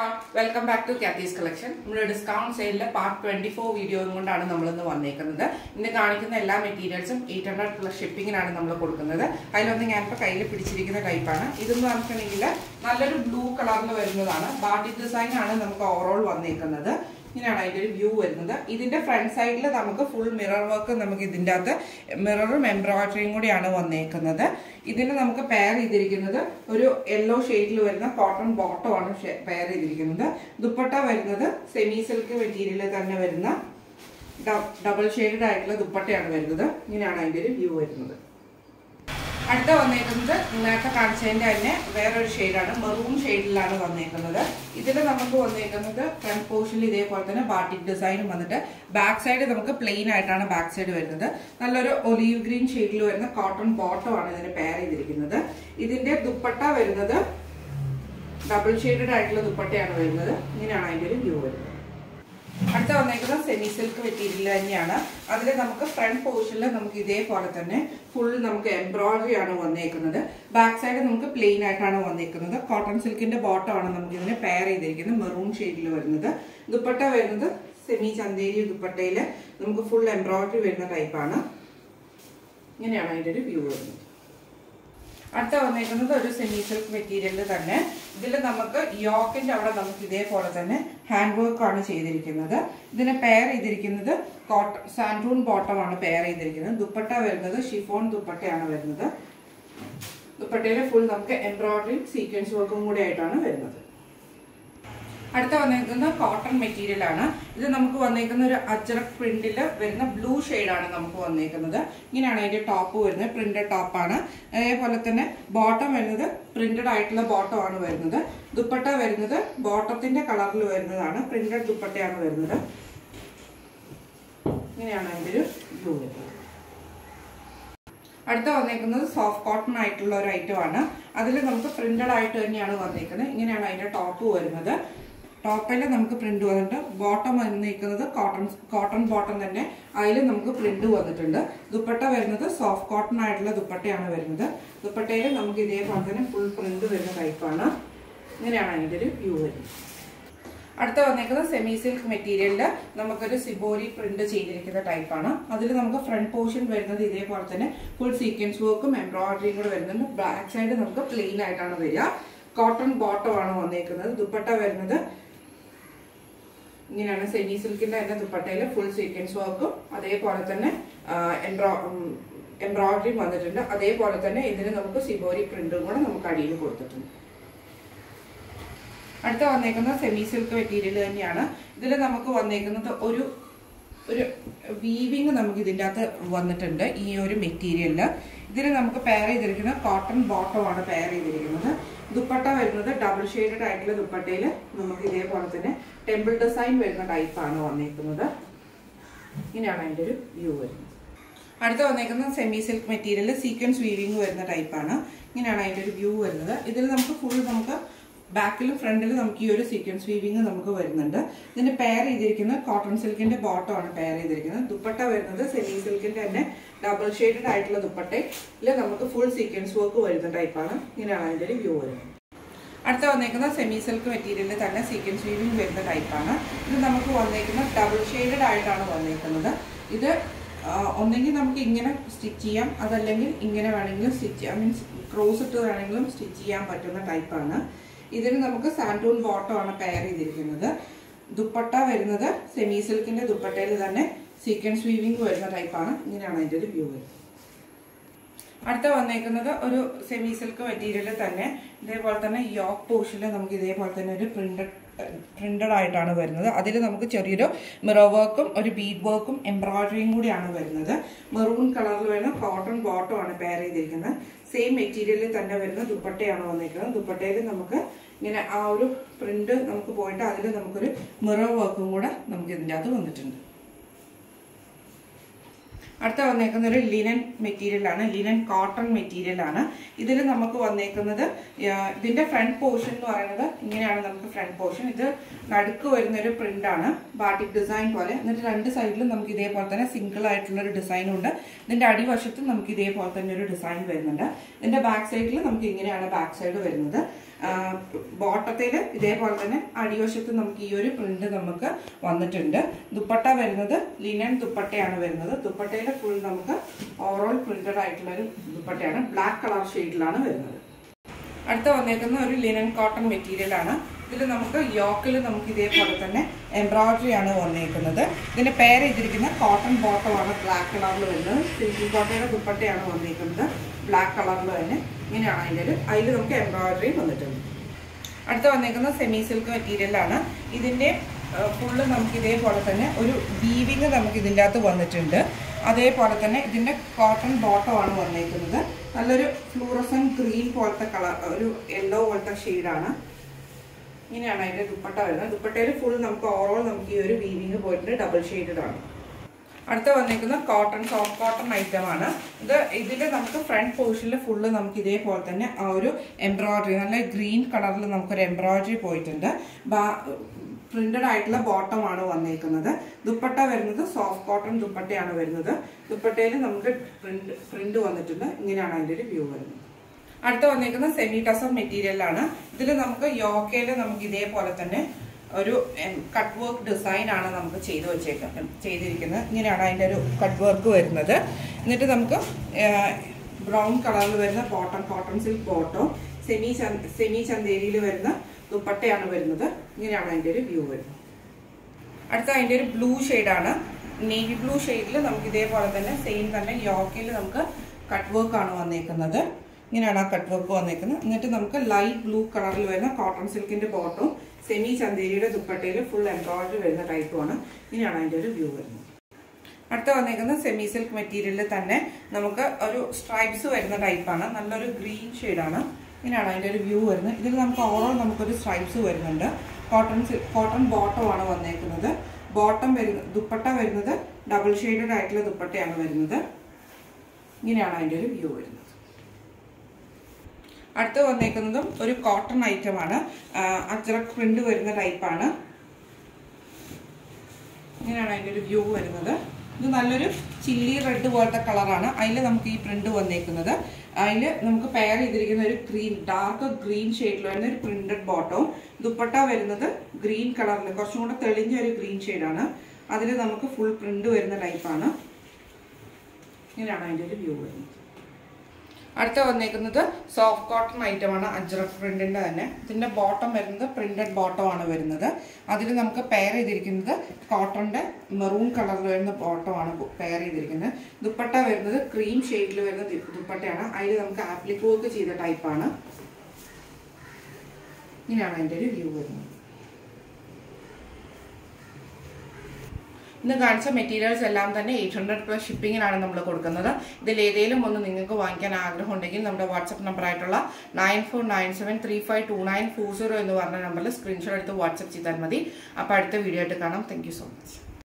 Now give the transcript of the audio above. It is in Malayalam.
welcome back to Kathy's collection നമ്മുടെ ഡിസ്കൗണ്ട് സെയിലിലെ പാർട്ട് ട്വന്റി ഫോർ വീഡിയോ കൊണ്ടാണ് നമ്മൾ ഇന്ന് വന്നേക്കുന്നത് ഇന്ന് കാണിക്കുന്ന എല്ലാ മെറ്റീരിയൽസും എയ്റ്റ് ഹൺഡ്രഡ് പ്ലസ് ഷിപ്പിങ്ങിനാണ് നമ്മൾ കൊടുക്കുന്നത് അതിലൊന്ന് ഞാനിപ്പോൾ കയ്യിൽ പിടിച്ചിരിക്കുന്ന ടൈപ്പാണ് ഇതെന്ന് പറഞ്ഞിട്ടുണ്ടെങ്കിൽ നല്ലൊരു ബ്ലൂ കളറിൽ വരുന്നതാണ് ബാട്ടിക് ഡിസൈൻ ആണ് നമുക്ക് ഓവറോൾ വന്നേക്കുന്നത് ഇങ്ങനെയാണ് അതിന്റെ ഒരു വ്യൂ വരുന്നത് ഇതിന്റെ ഫ്രണ്ട് സൈഡിൽ നമുക്ക് ഫുൾ മിറർ വർക്ക് നമുക്ക് ഇതിൻ്റെ അകത്ത് മിററും എംബ്രോയിഡറിയും കൂടിയാണ് വന്നേക്കുന്നത് ഇതിന് നമുക്ക് പെയർ ചെയ്തിരിക്കുന്നത് ഒരു യെല്ലോ ഷെയ്ഡിൽ വരുന്ന കോട്ടൺ ബോട്ടം ആണ് പെയർ ചെയ്തിരിക്കുന്നത് ദുപ്പട്ട വരുന്നത് സെമി സിൽക്ക് മെറ്റീരിയൽ തന്നെ വരുന്ന ഡബിൾ ഷെയ്ഡഡ് ആയിട്ടുള്ള ദുപ്പട്ടയാണ് വരുന്നത് ഇങ്ങനെയാണ് അതിന്റെ ഒരു വ്യൂ വരുന്നത് അടുത്ത വന്നേക്കുന്നത് നേരത്തെ കാണിച്ചതിന്റെ തന്നെ വേറൊരു ഷെയ്ഡാണ് മെറൂൺ ഷെയ്ഡിലാണ് വന്നേക്കുന്നത് ഇതിൽ നമുക്ക് വന്നേക്കുന്നത് ഫ്രണ്ട് പോർഷനിൽ ഇതേപോലെ തന്നെ ബാട്ടിക് ഡിസൈനും വന്നിട്ട് ബാക്ക് സൈഡ് നമുക്ക് പ്ലെയിൻ ആയിട്ടാണ് ബാക്ക് സൈഡ് വരുന്നത് നല്ലൊരു ഒലീവ് ഗ്രീൻ ഷെയ്ഡിൽ വരുന്ന കോട്ടൺ ബോട്ടം ആണ് ഇതിന് പെയർ ചെയ്തിരിക്കുന്നത് ഇതിന്റെ ദുപ്പട്ട വരുന്നത് ഡബിൾ ഷെയ്ഡഡ് ആയിട്ടുള്ള ദുപ്പട്ടയാണ് വരുന്നത് ഇങ്ങനെയാണ് അതിന്റെ ഒരു വ്യൂ വരുന്നത് അടുത്ത വന്നേക്കുന്നത് സെമി സിൽക്ക് മെറ്റീരിയൽ തന്നെയാണ് അതിൽ നമുക്ക് ഫ്രണ്ട് പോർഷനിൽ നമുക്ക് ഇതേപോലെ തന്നെ ഫുൾ നമുക്ക് എംബ്രോയിഡറി ആണ് വന്നേക്കുന്നത് ബാക്ക് സൈഡ് നമുക്ക് പ്ലെയിൻ ആയിട്ടാണ് വന്നേക്കുന്നത് കോട്ടൺ സിൽക്കിന്റെ ബോട്ടം ആണ് നമുക്ക് ഇതിനെ പെയർ ചെയ്തിരിക്കുന്നത് മെറൂൺ ഷെയ്ഡിൽ വരുന്നത് ദുപ്പട്ട വരുന്നത് സെമി ചന്തേരി ദുപ്പട്ടയിൽ നമുക്ക് ഫുൾ എംബ്രോയിഡറി വരുന്ന ടൈപ്പാണ് ഇങ്ങനെയാണ് അതിൻ്റെ ഒരു വ്യൂ വരുന്നത് അടുത്ത വന്നേക്കുന്നത് ഒരു സെമി സിൽക്ക് മെറ്റീരിയലിൽ തന്നെ ഇതിൽ നമുക്ക് യോക്കിന്റെ അവിടെ നമുക്ക് ഇതേപോലെ തന്നെ ഹാൻഡ് വർക്ക് ആണ് ചെയ്തിരിക്കുന്നത് ഇതിന് പെയർ ചെയ്തിരിക്കുന്നത് കോട്ടൺ സാൻഡൂൺ ബോട്ടം ആണ് പെയർ ചെയ്തിരിക്കുന്നത് ദുപ്പട്ട വരുന്നത് ഷിഫോൺ ദുപ്പട്ടയാണ് വരുന്നത് ദുപ്പട്ടയിൽ ഫുൾ നമുക്ക് എംബ്രോയിഡറി സീക്വൻസ് വർക്കും കൂടി ആയിട്ടാണ് വരുന്നത് അടുത്ത വന്നേക്കുന്ന കോട്ടൺ മെറ്റീരിയൽ ആണ് ഇത് നമുക്ക് വന്നേക്കുന്ന ഒരു അജ്രക് പ്രിന്റിൽ വരുന്ന ബ്ലൂ ആണ് നമുക്ക് വന്നേക്കുന്നത് ഇങ്ങനെയാണ് അതിന്റെ ടോപ്പ് വരുന്നത് പ്രിന്റഡ് ടോപ്പാണ് അതേപോലെ തന്നെ ബോട്ടം വരുന്നത് പ്രിന്റഡ് ആയിട്ടുള്ള ബോട്ടം ആണ് വരുന്നത് ദുപ്പട്ട വരുന്നത് ബോട്ടത്തിന്റെ കളറിൽ വരുന്നതാണ് പ്രിന്റഡ് ദുപ്പട്ടയാണ് വരുന്നത് ഇങ്ങനെയാണ് അതിന്റെ ഒരു ബ്ലൂ വരുന്നത് അടുത്ത വന്നേക്കുന്നത് സോഫ്റ്റ് കോട്ടൺ ആയിട്ടുള്ള ഒരു ഐറ്റം ആണ് അതിൽ നമുക്ക് പ്രിന്റഡ് ആയിട്ട് തന്നെയാണ് വന്നേക്കുന്നത് ഇങ്ങനെയാണ് അതിന്റെ ടോപ്പ് വരുന്നത് ടോപ്പിൽ നമുക്ക് പ്രിന്റ് വന്നിട്ട് ബോട്ടം വന്നിരിക്കുന്നത് കോട്ടൺ കോട്ടൺ ബോട്ടം തന്നെ അതിൽ നമുക്ക് പ്രിന്റ് വന്നിട്ടുണ്ട് ദുപ്പട്ട വരുന്നത് സോഫ്റ്റ് കോട്ടൺ ആയിട്ടുള്ള ദുപ്പട്ടയാണ് വരുന്നത് ദുപ്പട്ടയിൽ നമുക്ക് ഇതേപോലെ തന്നെ ഫുൾ പ്രിന്റ് വരുന്ന ടൈപ്പാണ് ഇങ്ങനെയാണ് അതിൻ്റെ ഒരു വ്യൂ വരുന്നത് അടുത്ത വന്നേക്കുന്നത് സെമി സിൽക്ക് മെറ്റീരിയലിൽ നമുക്കൊരു സിബോരി പ്രിന്റ് ചെയ്തിരിക്കുന്ന ടൈപ്പാണ് അതിൽ നമുക്ക് ഫ്രണ്ട് പോർഷൻ വരുന്നത് ഇതേപോലെ തന്നെ ഫുൾ സീക്വൻസ് വർക്കും എംബ്രോയിഡറിയും കൂടെ വരുന്നുണ്ട് ബാക്ക് സൈഡ് നമുക്ക് പ്ലെയിൻ ആയിട്ടാണ് വരിക കോട്ടൺ ബോട്ടം ആണ് വന്നേക്കുന്നത് ദുപ്പട്ട വരുന്നത് ഇങ്ങനെയാണ് സെമി സിൽക്കിന്റെ തന്നെ ദുപ്പട്ടയിൽ ഫുൾ സീക്വൻസ് വർക്കും അതേപോലെ തന്നെ എംബ്രോ എംബ്രോയിഡറിയും വന്നിട്ടുണ്ട് അതേപോലെ തന്നെ ഇതിന് നമുക്ക് സിബോരി പ്രിന്റും കൂടെ നമുക്ക് അടിയിൽ കൊടുത്തിട്ടുണ്ട് അടുത്ത വന്നേക്കുന്നത് സെമി സിൽക്ക് മെറ്റീരിയൽ തന്നെയാണ് ഇതിൽ നമുക്ക് വന്നേക്കുന്നത് ഒരു ഒരു വീവിങ് നമുക്ക് ഇതിൻ്റെ അകത്ത് വന്നിട്ടുണ്ട് ഈ ഒരു മെറ്റീരിയലിൽ ഇതിൽ നമുക്ക് പെയർ ചെയ്തിരിക്കുന്നത് കോട്ടൺ ബോട്ടം ആണ് പെയർ ചെയ്തിരിക്കുന്നത് ദുപ്പട്ട വരുന്നത് ഡബിൾ ഷെയ്ഡഡ് ആയിട്ടുള്ള ദുപ്പട്ടയിൽ നമുക്ക് ഇതേപോലെ തന്നെ ടെമ്പിൾ ഡിസൈൻ വരുന്ന ടൈപ്പാണ് വന്നേക്കുന്നത് ഇങ്ങനെയാണ് അതിൻ്റെ ഒരു വ്യൂ വരുന്നത് അടുത്ത വന്നേക്കുന്നത് semi silk material sequence weaving വരുന്ന ടൈപ്പാണ് ഇങ്ങനെയാണ് അതിൻ്റെ ഒരു വ്യൂ വരുന്നത് ഇതിൽ നമുക്ക് ഫുൾ നമുക്ക് ബാക്കിലും ഫ്രണ്ടിലും നമുക്ക് ഈ ഒരു സീക്വൻസ് വീവിങ് നമുക്ക് വരുന്നുണ്ട് ഇതിന് പെയർ ചെയ്തിരിക്കുന്നത് കോട്ടൺ സിൽക്കിന്റെ ബോട്ടം ആണ് പെയർ ചെയ്തിരിക്കുന്നത് ദുപ്പട്ട വരുന്നത് സെമി സിൽക്കിന്റെ തന്നെ ഡബിൾ ഷെയ്ഡഡ് ആയിട്ടുള്ള ദുപ്പട്ടയിൽ നമുക്ക് ഫുൾ സീക്വൻസ് വർക്ക് വരുന്ന ടൈപ്പാണ് ഇങ്ങനെയാണ് അതിൻ്റെ ഒരു വ്യൂ വരുന്നത് അടുത്ത വന്നേക്കുന്ന സെമി സിൽക്ക് മെറ്റീരിയലിൽ തന്നെ സീക്വൻസ് വീവിങ് വരുന്ന ടൈപ്പാണ് ഇത് നമുക്ക് വന്നേക്കുന്ന ഡബിൾ ഷെയ്ഡഡ് ആയിട്ടാണ് വന്നേക്കുന്നത് ഇത് ഒന്നെങ്കിൽ നമുക്ക് ഇങ്ങനെ സ്റ്റിച്ച് ചെയ്യാം അതല്ലെങ്കിൽ ഇങ്ങനെ വേണമെങ്കിലും സ്റ്റിച്ച് ചെയ്യാം മീൻസ് ക്രോസ് ഇട്ട് വേണമെങ്കിലും സ്റ്റിച്ച് ചെയ്യാൻ പറ്റുന്ന ടൈപ്പാണ് ഇതിന് നമുക്ക് സാൻഡൂൺ ബോട്ടം ആണ് പെയർ ചെയ്തിരിക്കുന്നത് ദുപ്പട്ട വരുന്നത് സെമി സിൽക്കിന്റെ ദുപ്പട്ടയിൽ തന്നെ സീക്വൻസ് വീവിംഗ് വരുന്ന ടൈപ്പാണ് ഇങ്ങനെയാണ് അതിൻ്റെ ഒരു വ്യൂ വരുന്നത് അടുത്ത വന്നേക്കുന്നത് ഒരു സെമി സിൽക്ക് മെറ്റീരിയൽ തന്നെ ഇതേപോലെ തന്നെ യോക്ക് പോർഷനിൽ നമുക്ക് ഇതേപോലെ തന്നെ ഒരു പ്രിന്റഡ് പ്രിന്റഡ് ആയിട്ടാണ് വരുന്നത് അതിൽ നമുക്ക് ചെറിയൊരു മിറർ വർക്കും ഒരു ബീഡ് വർക്കും എംബ്രോയിഡറിയും കൂടിയാണ് വരുന്നത് മെറൂൺ കളറിൽ വരുന്ന കോട്ടൺ ബോട്ടം ആണ് പെയർ ചെയ്തിരിക്കുന്നത് സെയിം മെറ്റീരിയലിൽ തന്നെ വരുന്ന ദുപ്പട്ടയാണ് വന്നിരിക്കുന്നത് ദുപ്പട്ടയിൽ നമുക്ക് ഇങ്ങനെ ആ ഒരു പ്രിന്റ് നമുക്ക് പോയിട്ട് അതിൽ നമുക്കൊരു മിറർ വർക്കും കൂടെ നമുക്ക് ഇതിൻ്റെ അകത്ത് വന്നിട്ടുണ്ട് അടുത്ത വന്നേക്കുന്ന ഒരു ലിനൻ മെറ്റീരിയൽ ആണ് ലിനൻ കോട്ടൺ മെറ്റീരിയൽ ആണ് ഇതിൽ നമുക്ക് വന്നേക്കുന്നത് ഇതിന്റെ ഫ്രണ്ട് പോർഷൻ എന്ന് പറയുന്നത് ഇങ്ങനെയാണ് നമുക്ക് ഫ്രണ്ട് പോർഷൻ ഇത് നടുക്ക് വരുന്ന ഒരു പ്രിന്റ് ആണ് ബാട്ടിക് ഡിസൈൻ പോലെ എന്നിട്ട് രണ്ട് സൈഡിലും നമുക്ക് ഇതേപോലെ തന്നെ സിംഗിൾ ആയിട്ടുള്ള ഒരു ഡിസൈനും ഉണ്ട് ഇതിന്റെ അടിവശത്തും നമുക്ക് ഇതേപോലെ തന്നെ ഒരു ഡിസൈൻ വരുന്നുണ്ട് ഇതിന്റെ ബാക്ക് സൈഡിൽ നമുക്ക് ഇങ്ങനെയാണ് ബാക്ക് സൈഡ് വരുന്നത് ബോട്ടത്തിൽ ഇതേപോലെ തന്നെ അടിവശത്ത് നമുക്ക് ഈ ഒരു പ്രിന്റ് നമുക്ക് വന്നിട്ടുണ്ട് ദുപ്പട്ട വരുന്നത് ലിനൻ ദുപ്പട്ടയാണ് വരുന്നത് ദുപ്പട്ടയിൽ ഫുൾ നമുക്ക് ഓവറോൾ പ്രിന്റഡ് ആയിട്ടുള്ള ഒരു ദുപ്പട്ടയാണ് ബ്ലാക്ക് കളർ ഷെയ്ഡിലാണ് വരുന്നത് അടുത്ത വന്നേക്കുന്ന ഒരു ലിനൻ കോട്ടൺ മെറ്റീരിയൽ ആണ് ഇതിൽ നമുക്ക് യോക്കിൽ നമുക്ക് ഇതേപോലെ തന്നെ എംബ്രോയിഡറി ആണ് വന്നേക്കുന്നത് ഇതിന്റെ പേര് ചെയ്തിരിക്കുന്ന കോട്ടൺ ബോട്ടം ആണ് ബ്ലാക്ക് കളറിൽ വരുന്നത് സിൽക്കി കോട്ടയുടെ ദുപ്പട്ടയാണ് വന്നേക്കുന്നത് ബ്ലാക്ക് കളറിൽ തന്നെ ഇങ്ങനെയാണ് അതിൻ്റെ ഒരു അതിൽ നമുക്ക് എംബ്രോയിഡറി വന്നിട്ടുണ്ട് അടുത്ത വന്നേക്കുന്ന സെമി സിൽക്ക് മെറ്റീരിയലാണ് ഇതിൻ്റെ ഫുള്ള് നമുക്ക് ഇതേപോലെ തന്നെ ഒരു വീവിങ് നമുക്ക് ഇതിൻ്റെ അകത്ത് വന്നിട്ടുണ്ട് അതേപോലെ തന്നെ ഇതിൻ്റെ കോട്ടൺ ബോട്ടമാണ് വന്നേക്കുന്നത് നല്ലൊരു ഫ്ലൂറസൻ ഗ്രീൻ പോലത്തെ കളർ ഒരു യെല്ലോ പോലത്തെ ഷെയ്ഡാണ് ഇങ്ങനെയാണ് അതിൻ്റെ ദുപ്പട്ട വരുന്നത് ദുപ്പട്ടയിൽ ഫുൾ നമുക്ക് ഓവറോൾ നമുക്ക് ഈ ഒരു വീവിങ് പോയിട്ട് ഡബിൾ ഷെയ്ഡഡ് ആണ് അടുത്ത വന്നിരിക്കുന്ന കോട്ടൺ സോഫ്റ്റ് കോട്ടൺ ഐറ്റം ആണ് ഇത് ഇതിൽ നമുക്ക് ഫ്രണ്ട് പോർഷനിൽ ഫുള്ള് നമുക്ക് ഇതേപോലെ തന്നെ ആ ഒരു എംബ്രോയിഡറി നല്ല ഗ്രീൻ കളറിൽ നമുക്കൊരു എംബ്രോയിഡറി പോയിട്ടുണ്ട് പ്രിന്റഡ് ആയിട്ടുള്ള ബോട്ടം ആണ് വന്നേക്കുന്നത് ദുപ്പട്ട വരുന്നത് സോഫ്റ്റ് കോട്ടൺ ദുപ്പട്ടയാണ് വരുന്നത് ദുപ്പട്ടയിൽ നമുക്ക് പ്രിന്റ് പ്രിന്റ് വന്നിട്ടുണ്ട് ഇങ്ങനെയാണ് അതിൻ്റെ ഒരു വ്യൂ വരുന്നത് അടുത്ത വന്നേക്കുന്ന സെമി ടസർ മെറ്റീരിയലാണ് ഇതിൽ നമുക്ക് യോക്കയിൽ നമുക്ക് ഇതേപോലെ തന്നെ ഒരു കട്ട് വർക്ക് ഡിസൈൻ ആണ് നമുക്ക് ചെയ്ത് വെച്ചേക്കുന്നത് ചെയ്തിരിക്കുന്നത് ഇങ്ങനെയാണ് അതിൻ്റെ ഒരു കട്ട് വർക്ക് വരുന്നത് എന്നിട്ട് നമുക്ക് ബ്രൗൺ കളറിൽ വരുന്ന cotton cotton silk bottom semi semi ചന്തേരിയിൽ വരുന്ന ദുപ്പട്ടയാണ് വരുന്നത് ഇങ്ങനെയാണ് അതിൻ്റെ ഒരു വ്യൂ വരുന്നത് അടുത്ത അതിൻ്റെ ഒരു ബ്ലൂ ഷെയ്ഡാണ് നേവി ബ്ലൂ ഷെയ്ഡിൽ നമുക്ക് ഇതേപോലെ തന്നെ സെയിം തന്നെ യോക്കയിൽ നമുക്ക് കട്ട് വർക്ക് ആണ് വന്നേക്കുന്നത് ഇങ്ങനെയാണ് ആ കട്ട് വർക്ക് വന്നേക്കുന്നത് എന്നിട്ട് നമുക്ക് ലൈറ്റ് ബ്ലൂ കളറിൽ വരുന്ന കോട്ടൺ സിൽക്കിന്റെ ബോട്ടും സെമി ചന്തേരിയുടെ ദുപ്പട്ടയിൽ ഫുൾ എംബ്രോയിഡറി വരുന്ന ടൈപ്പുമാണ് ഇങ്ങനെയാണ് അതിൻ്റെ ഒരു വ്യൂ വരുന്നത് അടുത്ത വന്നേക്കുന്നത് സെമി സിൽക്ക് മെറ്റീരിയലിൽ തന്നെ നമുക്ക് ഒരു സ്ട്രൈപ്സ് വരുന്ന ടൈപ്പാണ് നല്ലൊരു ഗ്രീൻ ഷെയ്ഡാണ് ഇങ്ങനെയാണ് അതിൻ്റെ ഒരു വ്യൂ വരുന്നത് ഇതിൽ നമുക്ക് ഓവറോൾ നമുക്കൊരു സ്ട്രൈപ്സ് വരുന്നുണ്ട് കോട്ടൺ കോട്ടൺ ബോട്ടമാണ് വന്നേക്കുന്നത് ബോട്ടം വരുന്ന ദുപ്പട്ട വരുന്നത് ഡബിൾ ഷെയ്ഡഡ് ആയിട്ടുള്ള ദുപ്പട്ടയാണ് വരുന്നത് ഇങ്ങനെയാണ് അതിൻ്റെ ഒരു വ്യൂ വരുന്നത് അടുത്ത് വന്നേക്കുന്നതും ഒരു കോട്ടൺ ഐറ്റം ആണ് അജ്രക് പ്രിന്റ് വരുന്ന ടൈപ്പാണ് ഇങ്ങനെയാണ് അതിൻ്റെ ഒരു വ്യൂ വരുന്നത് ഇത് നല്ലൊരു ചില്ലി റെഡ് പോലത്തെ കളറാണ് അതിൽ നമുക്ക് ഈ പ്രിന്റ് വന്നേക്കുന്നത് അതിൽ നമുക്ക് പെയർ ചെയ്തിരിക്കുന്ന ഒരു ഗ്രീൻ ഡാർക്ക് ഗ്രീൻ ഷെയ്ഡിൽ വരുന്ന ഒരു പ്രിന്റഡ് ബോട്ടവും ദുപ്പട്ട വരുന്നത് ഗ്രീൻ കളറിൽ കുറച്ചും കൂടെ തെളിഞ്ഞ ഒരു ഗ്രീൻ ഷെയ്ഡാണ് അതിൽ നമുക്ക് ഫുൾ പ്രിന്റ് വരുന്ന ടൈപ്പാണ് ഇങ്ങനെയാണ് അതിൻ്റെ ഒരു വ്യൂ വരുന്നത് അടുത്ത വന്നേക്കുന്നത് സോഫ്റ്റ് കോട്ടൺ ഐറ്റം ആണ് അജ്രക് പ്രിന്റിന്റെ തന്നെ ഇതിന്റെ ബോട്ടം വരുന്നത് പ്രിന്റഡ് ബോട്ടം ആണ് വരുന്നത് അതിൽ നമുക്ക് പെയർ ചെയ്തിരിക്കുന്നത് കോട്ടന്റെ മെറൂൺ കളറിൽ വരുന്ന ബോട്ടം ആണ് പെയർ ചെയ്തിരിക്കുന്നത് ദുപ്പട്ട വരുന്നത് ക്രീം ഷെയ്ഡിൽ വരുന്ന ദുപ്പട്ടയാണ് അതിൽ നമുക്ക് ആപ്ലിക് വർക്ക് ചെയ്ത ടൈപ്പാണ് ഇങ്ങനെയാണ് അതിൻ്റെ ഒരു വ്യൂ വരുന്നത് ഇന്ന് കാണിച്ച മെറ്റീരിയൽസ് എല്ലാം തന്നെ എയ്റ്റ് ഹൺഡ്രഡ് പ്ലസ് ഷിപ്പിങ്ങിനാണ് നമ്മൾ കൊടുക്കുന്നത് ഇതിൽ ഏതെങ്കിലും ഒന്ന് നിങ്ങൾക്ക് വാങ്ങിക്കാൻ ആഗ്രഹം ഉണ്ടെങ്കിൽ നമ്മുടെ വാട്സപ്പ് നമ്പർ ആയിട്ടുള്ള nine four nine seven three five two nine four zero എന്ന് പറഞ്ഞ നമ്പറിൽ സ്ക്രീൻഷോട്ട് എടുത്ത് വാട്സപ്പ് ചെയ്താൽ മതി അപ്പോൾ അടുത്ത വീഡിയോ ആയിട്ട് കാണാം താങ്ക് സോ മച്ച്